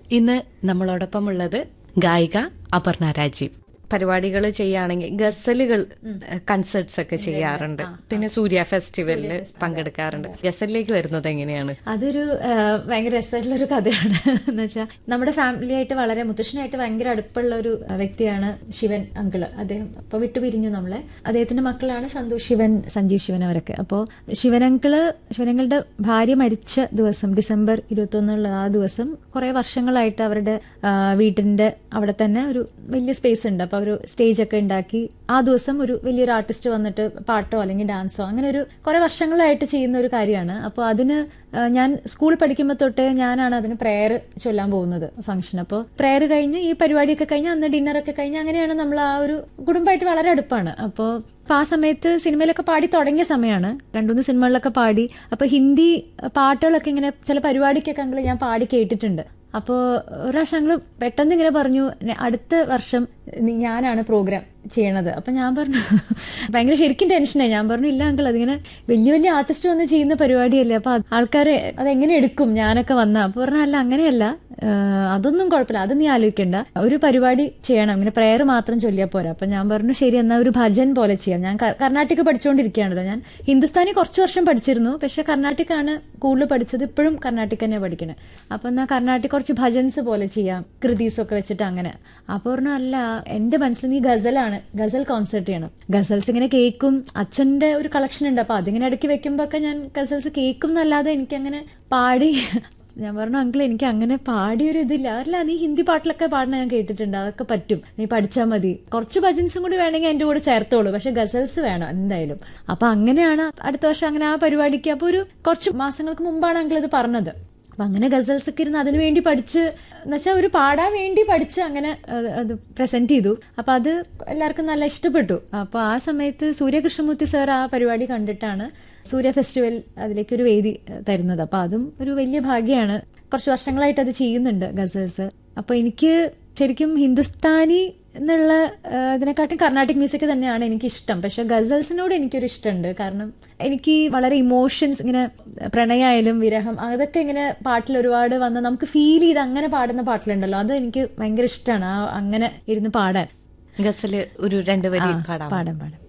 ഇന്ന് നമ്മളോടൊപ്പമുള്ളത് ഗായിക അപർണ രാജീവ് പരിപാടികൾ ചെയ്യുകയാണെങ്കിൽ ഗസലുകൾ കൺസേർട്സ് ഒക്കെ ചെയ്യാറുണ്ട് പിന്നെ സൂര്യ ഫെസ്റ്റിവലിൽ പങ്കെടുക്കാറുണ്ട് ഗസലിലേക്ക് വരുന്നത് എങ്ങനെയാണ് അതൊരു ആ, ഭയങ്കര രസമായിട്ടുള്ള ഒരു കഥയാണ് എന്ന് വെച്ചാൽ നമ്മുടെ ഫാമിലി ആയിട്ട് വളരെ മുത്തശ്ശനായിട്ട് ഭയങ്കര അടുപ്പുള്ള ഒരു വ്യക്തിയാണ് ശിവൻ അങ്കിള് അദ്ദേഹം അപ്പൊ വിട്ടുപിരിഞ്ഞു നമ്മളെ അദ്ദേഹത്തിന്റെ മക്കളാണ് സന്തോഷ് ശിവൻ സഞ്ജീവ് ശിവൻ അവരൊക്കെ അപ്പോൾ ശിവനങ്കിള് ശിവനങ്കിളുടെ ഭാര്യ മരിച്ച ദിവസം ഡിസംബർ ഇരുപത്തൊന്നുള്ള ആ ദിവസം കുറെ വർഷങ്ങളായിട്ട് അവരുടെ ആ, വീട്ടിന്റെ അവിടെ തന്നെ ഒരു വലിയ സ്പേസ് ഉണ്ട് അപ്പൊ ഒരു സ്റ്റേജ് ഒക്കെ ഉണ്ടാക്കി ആ ദിവസം ഒരു വലിയൊരു ആർട്ടിസ്റ്റ് വന്നിട്ട് പാട്ടോ അല്ലെങ്കിൽ ഡാൻസോ അങ്ങനെ ഒരു കുറെ വർഷങ്ങളായിട്ട് ചെയ്യുന്ന ഒരു കാര്യമാണ് അപ്പോൾ അതിന് ആ, ഞാൻ സ്കൂളിൽ പഠിക്കുമ്പോൾ തൊട്ടേ ഞാനാണ് അതിന് പ്രെയർ ചൊല്ലാൻ പോകുന്നത് ഫംഗ്ഷൻ അപ്പോൾ പ്രെയർ കഴിഞ്ഞ് ഈ പരിപാടിയൊക്കെ കഴിഞ്ഞ് അന്ന് ഡിന്നറൊക്കെ കഴിഞ്ഞ് അങ്ങനെയാണ് നമ്മൾ ആ ഒരു കുടുംബമായിട്ട് വളരെ അടുപ്പാണ് അപ്പോൾ അപ്പൊ ആ സമയത്ത് സിനിമയിലൊക്കെ പാടി തുടങ്ങിയ സമയമാണ് രണ്ടുമൂന്ന് സിനിമകളിലൊക്കെ പാടി അപ്പൊ ഹിന്ദി പാട്ടുകളൊക്കെ ഇങ്ങനെ ചില പരിപാടിക്കൊക്കെ അങ്ങള് ഞാൻ പാടി കേട്ടിട്ടുണ്ട് അപ്പോൾ ഒരു പ്രാവശ്യം ഞങ്ങൾ പെട്ടെന്ന് ഇങ്ങനെ പറഞ്ഞു "നെ- അടുത്ത വർഷം നി- ഞാനാണ് പ്രോഗ്രാം ചെയ്യണത് അപ്പൊ ഞാൻ പറഞ്ഞു ഭയങ്കര ശരിക്കും ടെൻഷനായി ഞാൻ പറഞ്ഞു ഇല്ല അങ്കിൾ അതിങ്ങനെ വലിയ വലിയ ആർട്ടിസ്റ്റ് വന്ന് ചെയ്യുന്ന പരിപാടിയല്ലേ അപ്പൊ ആൾക്കാരെ അതെങ്ങനെ എടുക്കും ഞാനൊക്കെ വന്ന അപ്പൊ പറഞ്ഞ അല്ല അങ്ങനെയല്ല ഏഹ് അതൊന്നും കുഴപ്പമില്ല അത് നീ ആലോചിക്കണ്ട ഒരു പരിപാടി ചെയ്യണം ഇങ്ങനെ പ്രെയർ മാത്രം ചൊല്ലിയാൽ പോരാ അപ്പൊ ഞാൻ പറഞ്ഞു ശരി എന്നാ ഒരു ഭജൻ പോലെ ചെയ്യാം ഞാൻ ക- കർണാട്ടിക് പഠിച്ചുകൊണ്ടിരിക്കുകയാണല്ലോ ഞാൻ ഹിന്ദുസ്ഥാനി കുറച്ച് വർഷം പഠിച്ചിരുന്നു പക്ഷെ കർണാട്ടിക് ആണ് കൂടുതൽ പഠിച്ചത് ഇപ്പോഴും കർണാട്ടിക് തന്നെ പഠിക്കണേ അപ്പൊ എന്നാ കർണാട്ടിക് കുറച്ച് ഭജൻസ് പോലെ ചെയ്യാം കൃതീസ് ഒക്കെ വെച്ചിട്ട് അങ്ങനെ അപ്പൊ പറഞ്ഞു അല്ല എന്റെ മനസ്സിൽ നീ ഗസലാണ് ഗസൽ കോൺസെർട്ട് ചെയ്യണം ഗസൽസ് ഇങ്ങനെ കേൾക്കും അച്ഛന്റെ ഒരു കളക്ഷൻ ഉണ്ട് അപ്പൊ അതിങ്ങനെ ഇടയ്ക്ക് വെക്കുമ്പോ ഒക്കെ ഞാൻ ഗസൽസ് കേൾക്കും എന്നല്ലാതെ എനിക്കങ്ങനെ പാടി ഞാൻ പറഞ്ഞു അങ്കിൾ എനിക്ക് അങ്ങനെ പാടിയൊരു ഇതില്ല അല്ല നീ ഹിന്ദി പാട്ടിലൊക്കെ പാടണ ഞാൻ കേട്ടിട്ടുണ്ട് അതൊക്കെ പറ്റും നീ പഠിച്ചാൽ മതി കുറച്ച് ഭജൻസും കൂടി വേണമെങ്കിൽ എന്റെ കൂടെ ചേർത്തോളൂ പക്ഷെ ഗസൽസ് വേണം എന്തായാലും അപ്പൊ അങ്ങനെയാണ് അടുത്ത വർഷം അങ്ങനെ ആ പരിപാടിക്ക് അപ്പൊ ഒരു കുറച്ച് മാസങ്ങൾക്ക് മുമ്പാണ് അങ്കിൾ ഇത് പറഞ്ഞത് അപ്പൊ അങ്ങനെ ഗസൽസ് ഒക്കെ ഇരുന്ന് അതിനു വേണ്ടി പഠിച്ച് എന്നുവെച്ചാൽ ഒരു പാടാൻ വേണ്ടി പഠിച്ച് അങ്ങനെ അത് അത് പ്രസന്റ് ചെയ്തു അപ്പൊ അത് എല്ലാവർക്കും നല്ല ഇഷ്ടപ്പെട്ടു അപ്പൊ ആ സമയത്ത് സൂര്യകൃഷ്ണമൂർത്തി സാർ ആ പരിപാടി കണ്ടിട്ടാണ് സൂര്യ ഫെസ്റ്റിവൽ അതിലേക്ക് ഒരു വേദി ഏഹ്, തരുന്നത് അപ്പൊ അതും ഒരു വലിയ ഭാഗ്യമാണ് കുറച്ച് വർഷങ്ങളായിട്ട് അത് ചെയ്യുന്നുണ്ട് ഗസൽസ് അപ്പൊ എനിക്ക് ശരിക്കും ഹിന്ദുസ്ഥാനി എന്നുള്ള ഏഹ്, ഇതിനെക്കാട്ടും കർണാട്ടിക് മ്യൂസിക് തന്നെയാണ് എനിക്ക് ഇഷ്ടം പക്ഷെ ഗസൽസിനോട് എനിക്കൊരു ഇഷ്ടമുണ്ട് കാരണം എനിക്ക് വളരെ ഇമോഷൻസ് ഇങ്ങനെ പ്രണയായാലും വിരഹം അതൊക്കെ ഇങ്ങനെ പാട്ടിൽ ഒരുപാട് വന്ന് നമുക്ക് ഫീൽ ചെയ്ത് അങ്ങനെ പാടുന്ന പാട്ടിലുണ്ടല്ലോ അത് എനിക്ക് ഭയങ്കര ഇഷ്ടമാണ് ആ അങ്ങനെ ഇരുന്ന് പാടാൻ ഗസല് ഒരു രണ്ട് വരി പാടാം പാടാൻ പാടാം